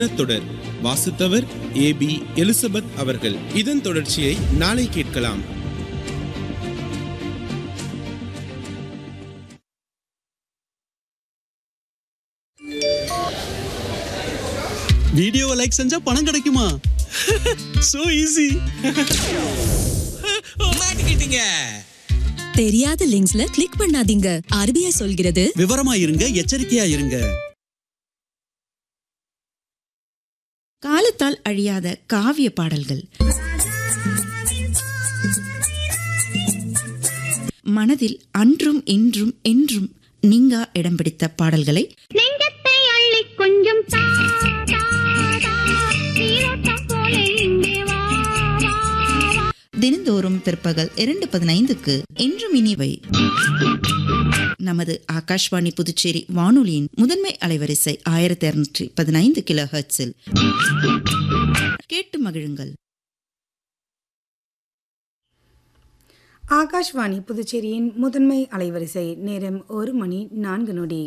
தொடர் வாசித்தவர் ஏ B Elizabeth அவர்கள் இதன் தொடர்ச்சியை நாளை கேட்கலாம் வீடியோவை லைக் செஞ்சா பணம் கிடைக்குமா சோ ஈஸி மாட்டிக்கிட்டீங்க தெரியாத லிங்க்ஸ்ல கிளிக் பண்ணாதீங்க ஆர்பிஐ சொல்கிறது விவரமா இருங்க எச்சரிக்கையா இருங்க காலத்தால் அழியாத காவிய பாடல்கள் மனதில் அன்றும் இன்றும் என்றும் நீங்கா இடம் பிடித்த பாடல்களை நெஞ்சத்தை அள்ளி கொஞ்சம் தா, தா, தா. நீரோட்டம் போல இங்கே வா, வா, வா. தினந்தோறும் பிற்பகல் இரண்டு பதினைந்துக்கு என்றும் இனிவை நமது ஆகாஷ்வாணி புதுச்சேரி வானொலியின் முதன்மை அலைவரிசை ஆயிரத்தி இருநூற்றி பதினைந்து கிலோ ஹெர்ட்ஸில் கேட்டு மகிழுங்கள் ஆகாஷ்வாணி புதுச்சேரியின் முதன்மை அலைவரிசை நேரம் ஒரு மணி நான்கு நொடி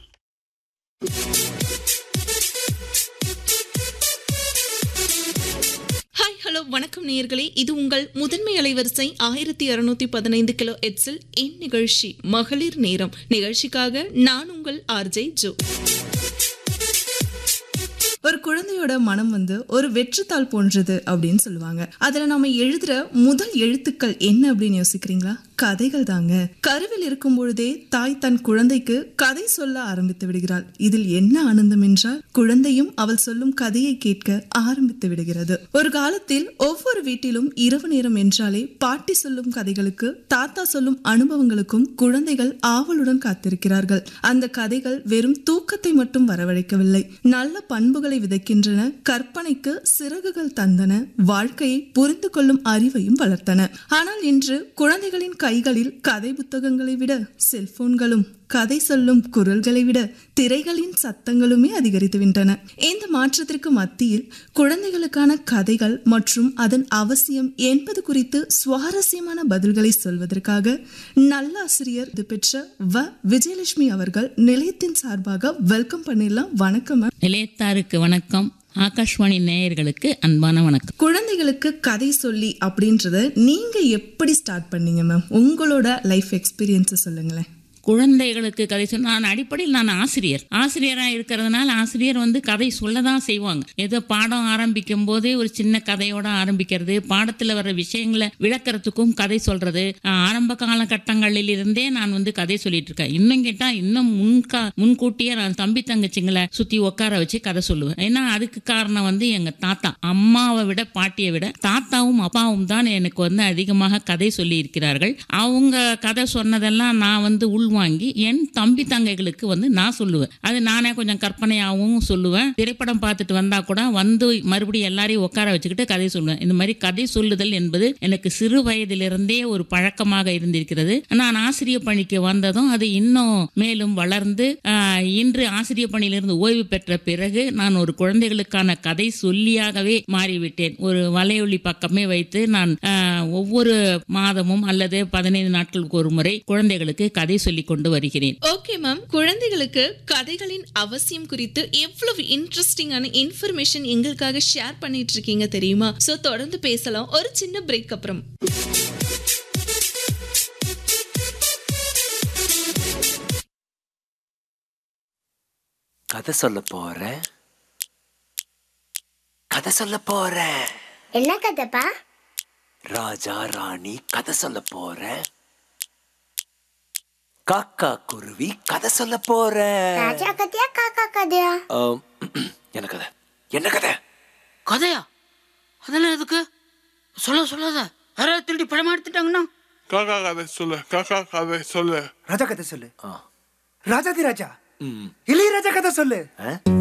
ஹாய் ஹலோ வணக்கம் நேயர்களே இது உங்கள் முதன்மை அலைவரிசை ஆயிரத்தி அறுநூத்தி பதினைந்து கிலோ எட்ஸில் என் நிகழ்ச்சி மகளிர் நேரம் நிகழ்ச்சிக்காக நான் உங்கள் ஆர்ஜே ஜோ ஒரு குழந்தையோட மனம் வந்து ஒரு வெற்றுத்தாள் போன்றது அப்படின்னு சொல்லுவாங்க அதுல நம்ம எழுதுற முதல் எழுத்துக்கள் என்ன அப்படின்னு யோசிக்கிறீங்களா கதைகள் தாங்க கருவில் இருக்கும் பொழுதே தாய் தன் குழந்தைக்கு கதை சொல்ல ஆரம்பித்து விடுகிறாள் இதில் என்ன ஆனந்தம் என்றால் குழந்தையும் அவள் சொல்லும் கதையை கேட்க ஆரம்பித்து விடுகிறது ஒரு காலத்தில் ஒவ்வொரு வீட்டிலும் இரவு நேரம் என்றாலே பாட்டி சொல்லும் கதைகளுக்கு தாத்தா சொல்லும் அனுபவங்களுக்கும் குழந்தைகள் ஆவலுடன் காத்திருக்கிறார்கள் அந்த கதைகள் வெறும் தூக்கத்தை மட்டும் வரவழைக்கவில்லை நல்ல பண்புகளை விதைக்கின்றன கற்பனைக்கு சிறகுகள் தந்தன வாழ்க்கையை புரிந்து கொள்ளும் அறிவையும் வளர்த்தன ஆனால் இன்று குழந்தைகளின் கைகளில் கதை புத்தகங்களை விட செல்போன்களும் கதை சொல்லும் குரல்களை விட திரைகளின் சத்தங்களுமே அதிகரித்துவிட்டன இந்த மாற்றத்திற்கு மத்தியில் குழந்தைகளுக்கான கதைகள் மற்றும் அதன் அவசியம் என்பது குறித்து சுவாரஸ்யமான பதில்களை சொல்வதற்காக நல்ல ஆசிரியர் இது பெற்ற வ விஜயலட்சுமி அவர்கள் நிலையத்தின் சார்பாக வெல்கம் பண்ணிடலாம் வணக்கம் மேம் நிலையத்தாருக்கு வணக்கம் ஆகாஷ்வாணி நேயர்களுக்கு அன்பான வணக்கம் குழந்தைகளுக்கு கதை சொல்லி அப்படின்றத நீங்க எப்படி ஸ்டார்ட் பண்ணீங்க மேம் உங்களோட லைஃப் எக்ஸ்பீரியன்ஸ் சொல்லுங்களேன் குழந்தைகளுக்கு கதை சொல்ல நான் அடிப்படையில் நான் ஆசிரியர் ஆசிரியராக இருக்கிறதுனால ஆசிரியர் வந்து கதை சொல்ல தான் செய்வாங்க ஏதோ பாடம் ஆரம்பிக்கும் போதே ஒரு சின்ன கதையோட ஆரம்பிக்கிறது பாடத்தில் வர விஷயங்களை விளக்கறதுக்கும் கதை சொல்றது ஆஹ், ஆரம்ப காலகட்டங்களில் இருந்தே நான் வந்து கதை சொல்லிட்டு இருக்கேன் இன்னும் கேட்டால் இன்னும் முன்கா முன்கூட்டியே நான் தம்பி தங்கச்சிங்களை சுற்றி உட்கார வச்சு கதை சொல்லுவேன் ஏன்னா அதுக்கு காரணம் வந்து எங்க தாத்தா அம்மாவை விட பாட்டியை விட தாத்தாவும் அப்பாவும் தான் எனக்கு வந்து அதிகமாக கதை சொல்லி இருக்கிறார்கள் அவங்க கதை சொன்னதெல்லாம் நான் வந்து உள்வாங்கி என் தம்பி தங்கைகளுக்கு வந்து நான் சொல்லுவேன் அது நானே கொஞ்சம் கற்பனையாகவும் சொல்லுவேன் திரைப்படம் பார்த்துட்டு வந்தா கூட வந்து மறுபடியும் எல்லாரையும் உட்கார வச்சுக்கிட்டு கதை சொல்லுவேன் இந்த மாதிரி கதை சொல்லுதல் என்பது எனக்கு சிறு வயதிலிருந்தே ஒரு பழக்கமாக இருந்திருக்கிறது நான் ஆசிரியர் பணிக்கு வந்ததும் அது இன்னும் மேலும் வளர்ந்து ஆஹ், இன்று ஆசிரியர் பணியிலிருந்து ஓய்வு பெற்ற பிறகு நான் ஒரு குழந்தைகளுக்கான கதை சொல்லியாகவே மாறிவிட்டேன் ஒரு வலையொலி பக்கமே வைத்து நான் ஆஹ், ஒவ்வொரு மாதமும் அல்லது பதினைந்து நாட்களுக்கு ஒரு முறை குழந்தைகளுக்கு கதை சொல்லி கொண்டு வருகிறேன் ஓகே மேம் குழந்தைகளுக்கு கதைகளின் அவசியம் குறித்து எவ்வளவு இன்ட்ரெஸ்டிங்கான இன்ஃபர்மேஷன் எங்களுக்காக ஷேர் பண்ணிட்டு இருக்கீங்க தெரியுமா சோ தொடர்ந்து பேசலாம் ஒரு சின்ன பிரேக் அப்புறம் கதை சொல்ல போறேன் கதை சொல்ல போறேன் என்ன கதைப்பா ராஜா ராணி கதை சொல்ல போறேன் காக்கா குருவி கதை சொல்ல போறேன் ராஜா கதையா காக்கா கதையா ஆம், என்ன கதை என்ன கதை கதையா அதெல்லாம் எதுக்கு சொல்ல சொல்லாத யாராவது திருடி படமா எடுத்துட்டாங்கன்னா காக்கா கதை சொல்லு காக்கா கதை சொல்லு ராஜா கதை சொல்லு ஆ. ராஜாதி ராஜா ம். இளையராஜா கதை சொல்லு ஆ?